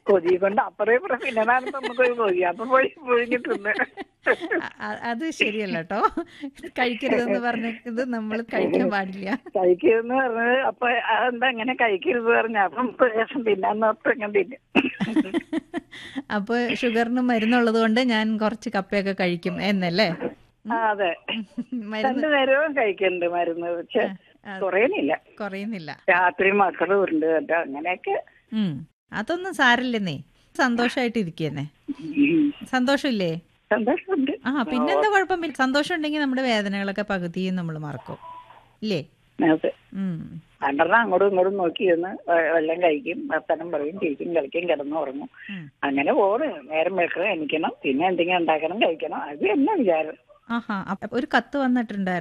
കൊതി കൊണ്ട് അപ്പറേ ഇപ്പറേ പിന്നതാണ് നമുക്കൊരു കൊതി അപ്പൊ പോയി പുഴുങ്ങി തിന്ന് അ- അ- അത് ശരിയല്ല കേട്ടോ കഴിക്കരുതെന്ന് പറഞ്ഞത് നമ്മൾ കഴിക്കാൻ പാടില്ല കഴിക്കരുതെന്ന് പറഞ്ഞത് അപ്പൊ അതെന്താ അങ്ങനെ കഴിക്കരുത് പറഞ്ഞ അപ്പം നമുക്ക് രസം തിന്നാന്ന് ഓർത്ത് ഇങ്ങനെ തിന്നും അപ്പൊ ഷുഗറിന് മരുന്നുള്ളത് കൊണ്ട് ഞാൻ കുറച്ച് കപ്പയൊക്കെ കഴിക്കും എന്നല്ലേ ആ, അതെ മരുന്ന് രണ്ടു നേരവും കഴിക്കുന്നുണ്ട് മരുന്ന് പക്ഷെ ആ, കുറയുന്നില്ല കുറയുന്നില്ല രാത്രി മക്കള് ഉണ്ട് കേട്ടോ അങ്ങനെയൊക്കെ ഉം അതൊന്നും സാരില്ലെന്നേ സന്തോഷമായിട്ട് ഇരിക്കുന്നേ ഉം. സന്തോഷമില്ലേ സന്തോഷമുണ്ട് ആ പിന്നെന്താ കുഴപ്പം പിന്നെ സന്തോഷം ഉണ്ടെങ്കിൽ നമ്മുടെ വേദനകളൊക്കെ പകുതിയും നമ്മൾ മറക്കും ഇല്ലേ അതെ ഉം രണ്ടെണ്ണം അങ്ങോട്ടും ഇങ്ങോട്ടും നോക്കി ഇരുന്ന് വെ- വെള്ളം കഴിക്കും വർത്തനം പറയും ചിരിക്കും കളിക്കും കിടന്നു ഉറങ്ങും ഉം. അങ്ങനെ പോണ് നേരം വെക്കണം എണിക്കണം പിന്നെ എന്തെങ്കിലും ഉണ്ടാക്കണം കഴിക്കണം അത് തന്നെ വിചാരം ആഹാ അപ്പ ഒരു കത്ത് വന്നിട്ടുണ്ടായിരുന്നു